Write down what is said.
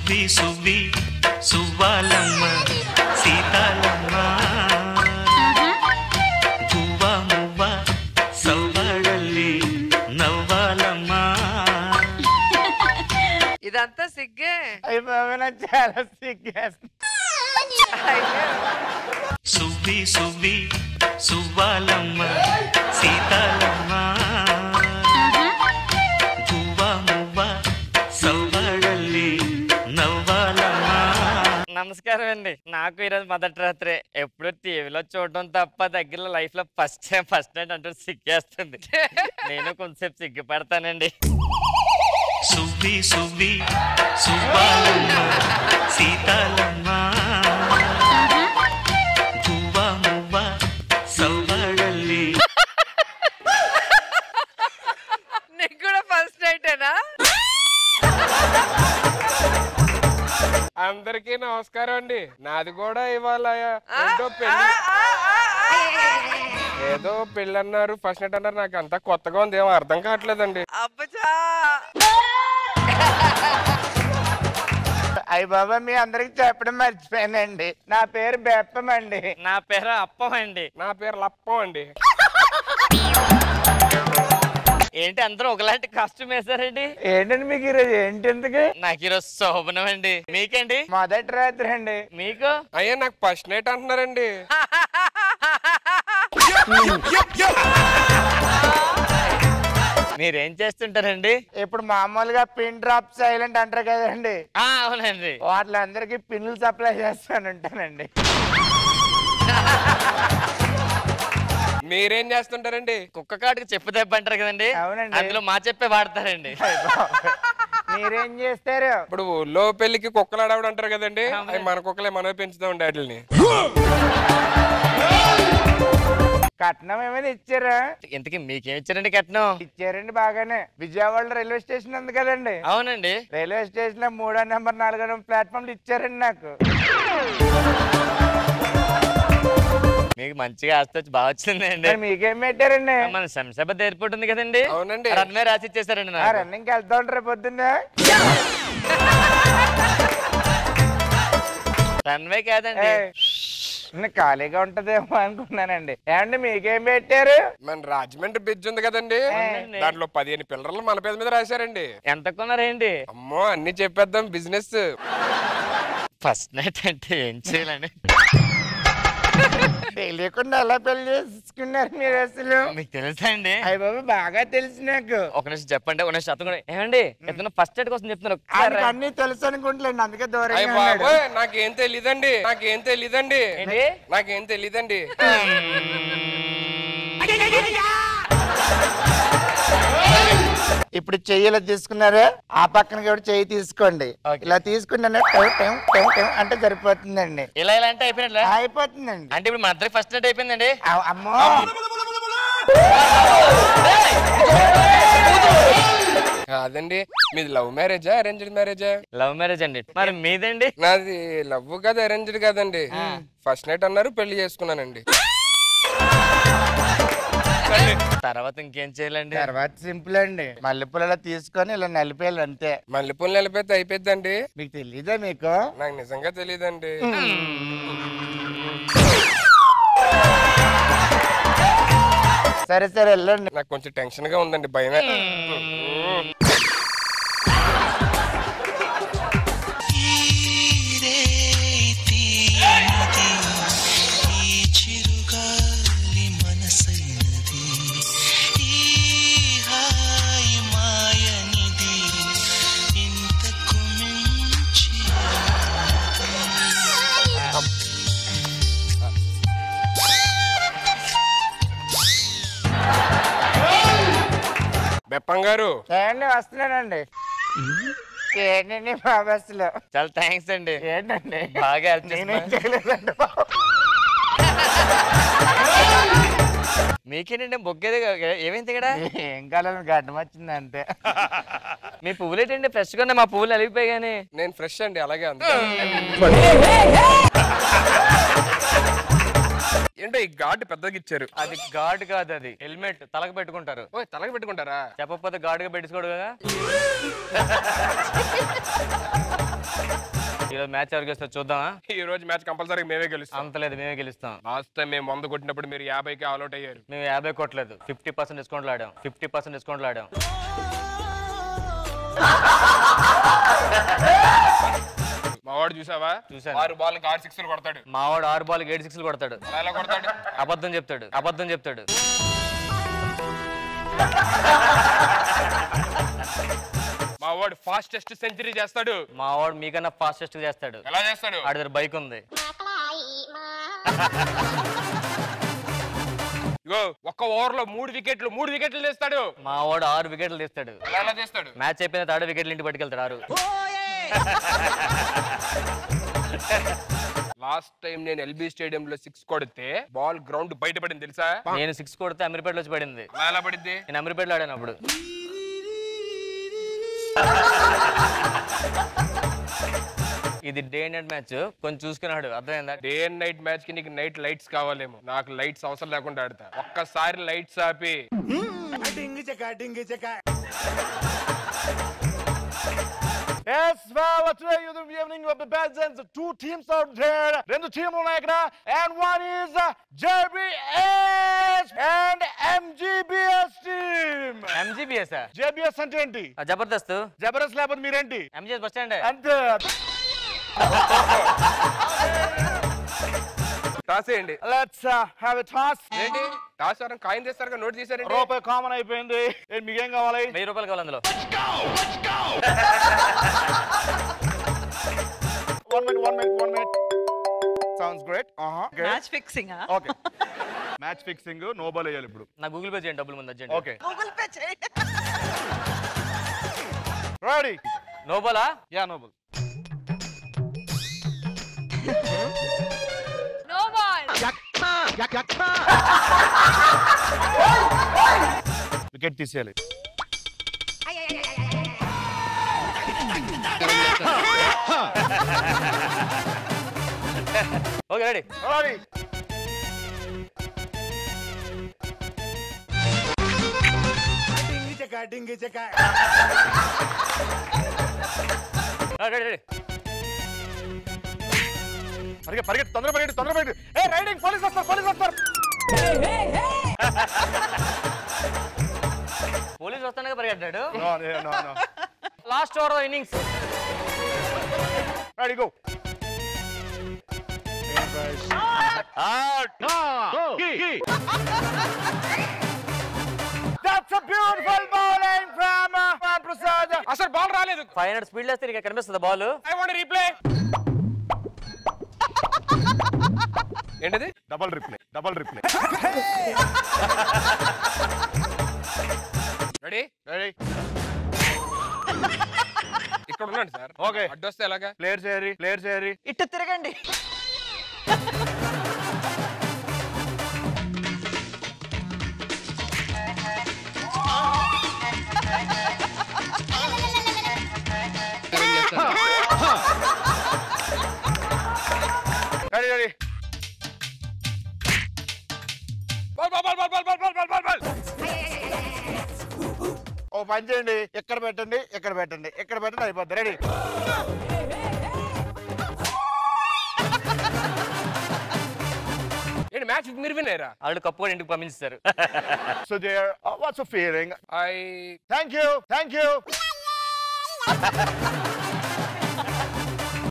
సువ్వి సువ్వి సువ్వాలమ్మ సీతాలమ్మ పువ్వ మువ్వ సవ్వడల్లి నవ్వాలమ్మ ఇదంతా సిగ్గే అయ్యి బాబా నాకు చాలా సిగ్గేస్తుంది అయ్యో. సువ్వి సువ్వి సువ్వాలమ్మ సీతాలమ్మ పువ్వ మువ్వ సవ్వడల్లి నవ్వాలమ్మ నమస్కారం అండి నాకు ఈరోజు మొదటి రాత్రి ఎప్పుడు టీవీలో చూడడం తప్ప దగ్గరలో లైఫ్ లో ఫస్ట్ టైం ఫస్ట్ నైట్ అంటూ సిగ్గేస్తుంది నేను కొంచెంసేపు సిగ్గుపడతానండి సువ్వి సువ్వి సువ్వాలమ్మ సీతాలమ్మ పువ్వ మువ్వ సవ్వడల్లి నీకు కూడా ఫస్ట్ నైటేనా అందరికీ నమస్కారం అండి నాది కూడా ఇవాళ ఏంటో పెళ్లి ఏదో పెళ్ళి అన్నారు ఫస్ట్ నైట్ అన్నారు నాకు అంతా కొత్తగా ఉంది ఏమో అర్థం కావట్లేదండి అబ్బచా అయ్యి బాబా మీ అందరికి చెప్పడం మర్చిపోయానండి నా పేరు బెప్పం అండి నా పేరు అప్పం అండి నా పేరు లప్పం అండి ఏంటి అందరూ ఒకలాంటి కాస్ట్యూమ్ వేసారండి ఏంటండి మీకు ఈరోజు ఏంటి ఎందుకు నాకు ఈరోజు శోభనం అండి మీకేంటి మొదటి రాత్రి అండి మీకు అయ్యా నాకు ఫస్ట్ నైట్ అంటున్నారండి మీరేం చేస్తుంటారండి ఇప్పుడు మామూలుగా పిన్ డ్రాప్ సైలెంట్ అంటారు కదండి ఆ అవునండి వాటిలందరికీ పిన్నులు సప్లై చేస్తాను ఉంటానండి మీరేం చేస్తుంటారండి కుక్క కాటుకు చెప్పు దెబ్బ అంటారు కదండి అవునండి. అందులో మా చెప్పే వాడతారండి అయ్ బాబోయ్. మీరేం చేస్తారు ఇప్పుడు ఊళ్ళో పెళ్లికి కుక్కలు ఆడవడం అంటారు కదండి అవునండి. అవి మన కుక్కలే మనమే పెంచుతామండి వాటిని కట్నం ఏమైనా ఇచ్చారా ఇంతకీ మీకేం ఇచ్చారండి కట్నం ఇచ్చారండి బాగానే విజయవాడలో రైల్వే స్టేషన్ ఉంది కదండి అవునండి రైల్వే స్టేషన్ లో మూడో నెంబర్ నాలుగో నెంబర్ ప్లాట్ఫామ్ ఇచ్చారండి నాకు మీకు మంచిగా ఆస్తి వచ్చి బాగా వచ్చిందండి మరి మీకేం పెట్టారండి మన శంషాబాద్ ఎయిర్పోర్ట్ ఉంది కదండి అవునండి. రన్వే రాసి ఇచ్చేసారండి ఆ నాకు రన్నింగ్ వెళ్తా ఉంటారు పొద్దున్న రన్వే కాదండి ఏయ్, నేను ఖాళీగా ఉంటదేమో అనుకున్నానండి ఏమండి మీకేం పెట్టారు మన రాజమండ్రి బ్రిడ్జ్ ఉంది కదండి అవునండి. దాంట్లో పదిహేను పిల్లర్లు మన పేద మీద రాశారండి ఎంత కొన్నారేంటి అమ్మో అన్ని చెప్పేద్దాం బిజినెస్ ఫస్ట్ నైట్ అంటే ఏం చేయాలండి తెలియకుండా ఎలా పెళ్లి చేసుకున్నారు మీరు అసలు మీకు తెలుసా అండి అయ్య బాబు బాగా తెలుసు నాకు ఒక నిమిషం చెప్పండి ఒక నిమిషం అతను కూడా ఏమండి ఇతను ఫస్ట్ నైట్ కోసం చెప్తున్నారు ఒకసారి ఆయనకు అన్ని తెలుసు అనుకుంటలేండి అందుకే అయ్య దూరంగా ఉన్నాడు బాబోయ్ నాకేం తెలీదండి నాకేం తెలీదండి ఏంటి? నాకేం తెలీదండి ఇప్పుడు చెయ్యి ఇలా తీసుకున్నారా ఆ పక్కన కూడా చెయ్యి తీసుకోండి ఓకే. ఇలా తీసుకుంటే అంటే సరిపోతుందండి ఇలా ఇలా అంటే అయిపోయినట్లే అయిపోతుందండి అంటే ఇప్పుడు మన ఇద్దరికి ఫస్ట్ నైట్ అయిపోయిందండి అవ్- అమ్మో కాదండి మీది లవ్ మ్యారేజా అరేంజ్డ్ మ్యారేజా లవ్ మ్యారేజ్ అండి మరి మీదండి నాది లవ్ కాదు అరేంజ్డ్ కాదండి ఫస్ట్ నైట్ అన్నారు పెళ్లి చేసుకున్నానండి తర్వాత ఇంకేం చేయాలండి తర్వాత సింపుల్ అండి మల్లెపూలు ఇలా తీసుకొని ఇలా నలిపేయాలి అంతే మల్లెపూలు నిలిపేస్తే అయిపోద్దండి మీకు తెలీదా మీకు నాకు నిజంగా తెలియదండి సరే సరే వెళ్ళండి నాకు కొంచెం టెన్షన్ గా ఉందండి భయమే ఈ చిరుగాలి మనసైనది ఈ హాయి మాయనిది ఇంతకు మించి బెప్పం గారు ఏండి వస్తున్నానండి ఏంటండి మా బస్సులో చాలా థ్యాంక్స్ అండి ఏంటండి బాగా help నేనేం చేస్తున్నారు. చేయలేదండి బాబు. మీకేంటండి బొగ్గేది ఏమైంది ఇక్కడ ఏం కాలం గడ్డం వచ్చింది అంతే మీ పువ్వులు ఏంటండి ఫ్రెష్ గా ఉన్నాయి మా పువ్వులు అలిగిపోయి కానీ నేను ఫ్రెష్ అండి అలాగే అంత ఏంటో ఈ గాడ్ పెద్దగా ఇచ్చారు అది గాడ్ కాదు అది హెల్మెట్ తలకు పెట్టుకుంటారు ఓ తలకి పెట్టుకుంటారా చెప్పకపోతే గాడ్గా పెట్టుకోడు కదా ఈరోజు మ్యాచ్ ఎవరికి వస్తే చూద్దామా ఈ రోజు మ్యాచ్ కంపల్సరీ మేమే గెలుస్తాం అంత లేదు మేమే గెలుస్తాం లాస్ట్ టైం మేము వంద కొట్టినప్పుడు మీరు యాభైకి ఆల్అౌట్ అయ్యారు మేము యాభై కొట్టలేదు ఫిఫ్టీ పర్సెంట్ డిస్కౌంట్లు ఆడాం ఫిఫ్టీ పర్సెంట్ డిస్కౌంట్లు ఆడాం మా వాడు చూసావా చూశాను. ఆరు బాల్ ఆరు సిక్స్ కొడతాడు మావాడు ఆరు బాల్ ఏడు సిక్స్లు కొడతాడు అలా ఎలా కొడతాడు అబద్ధం చెప్తాడు అబద్ధం చెప్తాడు మా వాడు ఫాస్టెస్ట్ సెంచరీ చేస్తాడు మావాడు మీకన్నా ఫాస్టెస్ట్ చేస్తాడు ఎలా చేస్తాడు ఆడి దగ్గర బైక్ ఉంది ఇగో ఒక్క ఓవర్ లో మూడు వికెట్లు మూడు వికెట్లు చేస్తాడు మావాడు ఆరు వికెట్లు తీస్తాడు ఎలా ఎలా చేస్తాడు మ్యాచ్ అయిపోయిన తాడు వికెట్లు ఇంటి పట్టుకెళ్తాడు ఆరు లాస్ట్ టైం నేను ఎల్బీ స్టేడియం లో సిక్స్ కొడితే బాల్ గ్రౌండ్ బయట పడింది తెలుసా నేను సిక్స్ కొడితే అమీర్పేటలో వచ్చి పడింది అలా ఎలా పడింది నేను అమీర్పేటలో ఆడాను అప్పుడు ఇది డే అండ్ నైట్ మ్యాచ్ కొంచెం చూసుకున్నాడు అర్థమైందా డే అండ్ నైట్ మ్యాచ్ కి నీకు నైట్ లైట్స్ కావాలేమో నాకు లైట్స్ అవసరం లేకుండా ఆడతా ఒక్కసారి లైట్స్ ఆపి Yes, well, today is the evening of the Belgians. Two teams out there. రెండు టీంలు ఉన్నాయి ఇక్కడ and one is uh, JBS and MGBS team. MGBS JBS అంటే ఏంటి జబర్దస్త్ జబర్దస్త్ లేకపోతే మీరేంటి ఎంజీఎస్ బస్ స్టాండ్ అంతే టాస్ వేయండి లెట్స్ హ్యావ్ ఎ టాస్ ఏంటి టాస్ ఎవరైనా కాయిన్ చేస్తారు నోట్ చేశారండి రూపాయి కామన్ అయిపోయింది ఏంటి మీకేం కావాలి వెయ్యి రూపాయలు కావాలి అందులో one minute one minute one minute sounds great match fixing okay match fixing no ball వేయాలి ఇప్పుడు నా గూగుల్ పే చేయండి డబ్బులు ముందు అర్జెంట్ ఓకే గూగుల్ పే చేయి రెడీ నోబోలా yeah no ball no ball wicket తీసేయాలి okay ready ready ready ready పరిగె పరిగెత్తి తొందర పరిగెత్తి తొందర పరిగెత్తి ఏ రైడింగ్ పోలీస్ వస్తారు పోలీస్ వస్తారు పోలీస్ వస్తానే పరిగెట్టాడు no no no last over innings ready go That's a beautiful bowling from uh, from Prasad. అసలు బాల్ రాలేదు ఫైవ్ హండ్రెడ్ స్పీడ్ వేస్తే నీకు కనిపిస్తుంది బాల్ ఐ వాంట్ రీప్లే ఏంటది double replay double replay ready ready ఇక్కడ ఉన్నాడు సార్ Okay. అడ్డొస్తే ఎలాగా player చేయరి player చేయరి ఇటు తిరగండి ready ready ball ball ball ball ball ball ball ball ball ఓ పని చేయండి ఎక్కడ పెట్టండి ఎక్కడ పెట్టండి ఎక్కడ పెట్టండి అయిపోద్ది రెడీ ఏంటి మ్యాచ్ మీరు విన్నారా వాళ్ళు కప్పు కూడా ఇంటికి పంపించారు so there what's feeling I thank you thank you